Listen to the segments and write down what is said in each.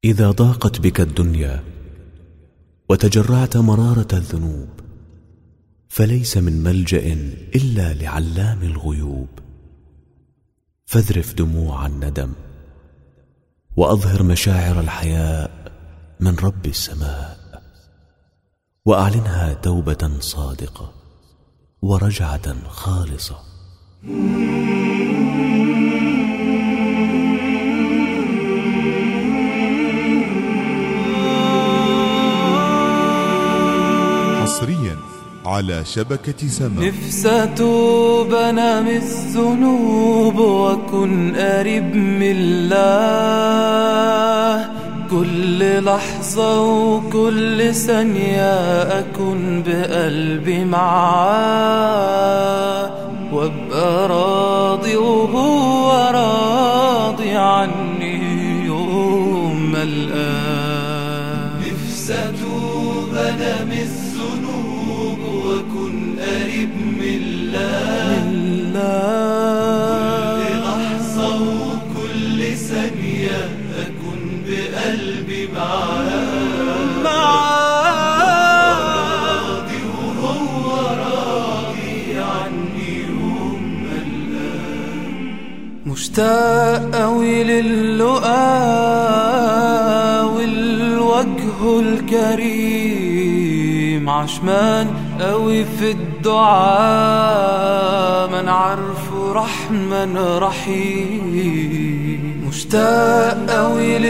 إذا ضاقت بك الدنيا وتجرعت مرارة الذنوب فليس من ملجأ إلا لعلام الغيوب فاذرف دموع الندم وأظهر مشاعر الحياء من رب السماء وأعلنها توبة صادقة ورجعة خالصة حصريا على شبكة سما نفس أتوب أنا من الذنوب وأكون قريب من الله كل لحظة وكل ثانية أكون بقلبي معاه وأبقى راضي وهو راضي عني يوم ما الآن نفسي أتوب أنا من الذنوب وأكون قريب من الله كل لحظة وكل ثانية أكون بقلبي معاه راضي وهو راضي عني يوم ما الآن مشتاق أوي للقاء والوجه الكريم عشمان أوي في الدعاء من عارفه رحمن رحيم مشتاق أوي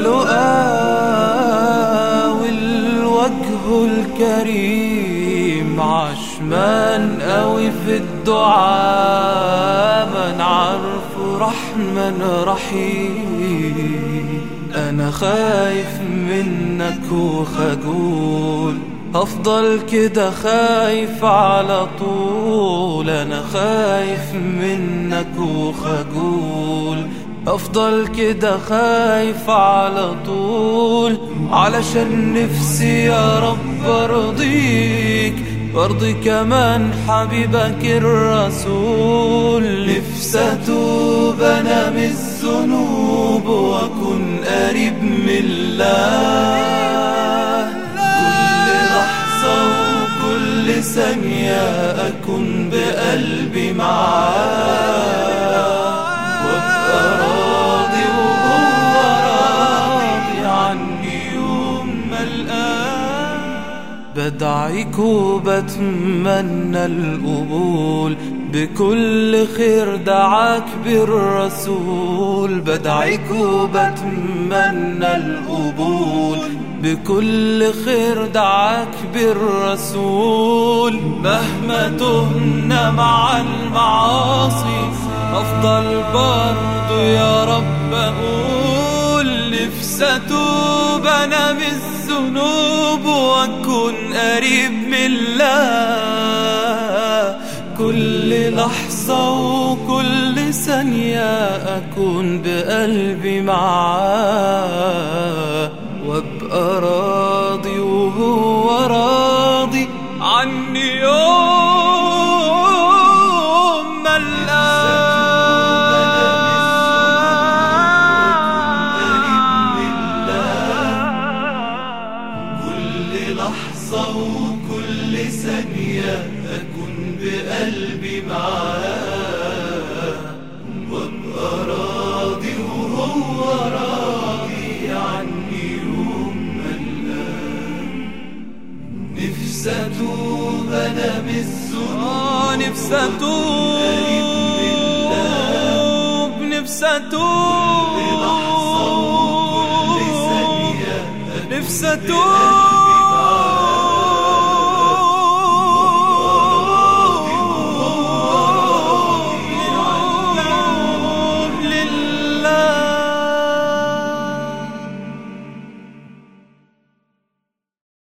للقاء والوجه الكريم عشمان أوي في الدعاء من عارفه رحمن رحيم أنا خايف منك وخجول هفضل كده خايف على طول أنا خايف منك وخجول أفضل كده خايف على طول علشان نفسي يا رب أرضيك وارضي كمان حبيبك الرسول نفسي أتوب أنا من الذنوب وأكون قريب من الله كل لحظة وكل ثانية أكون بقلبي معاه وأبقى راضي وهو راضي عني يوم ما الآن بدعيك وبتمنى القبول بكل خير دعاك بالرسول بدعيك وبتمنى القبول بكل خير دعاك بالرسول مهما تهنا مع المعاصي أفضل برضو يا رب أقول نفسي أتوب أنا من الذنوب وأكون قريب من الله كل لحظة وكل ثانية أكون بقلبي معاه وأبقى راضي وهو راضي عني يوم ما كل لحظة وكل ثانية أكون بقلبي معاه وأبقى راضي وهو راضي عني يوم ما الآن نفسي أتوب أنا من الذنوب نفسي أتوب نفسي أتوب نفسي أتوب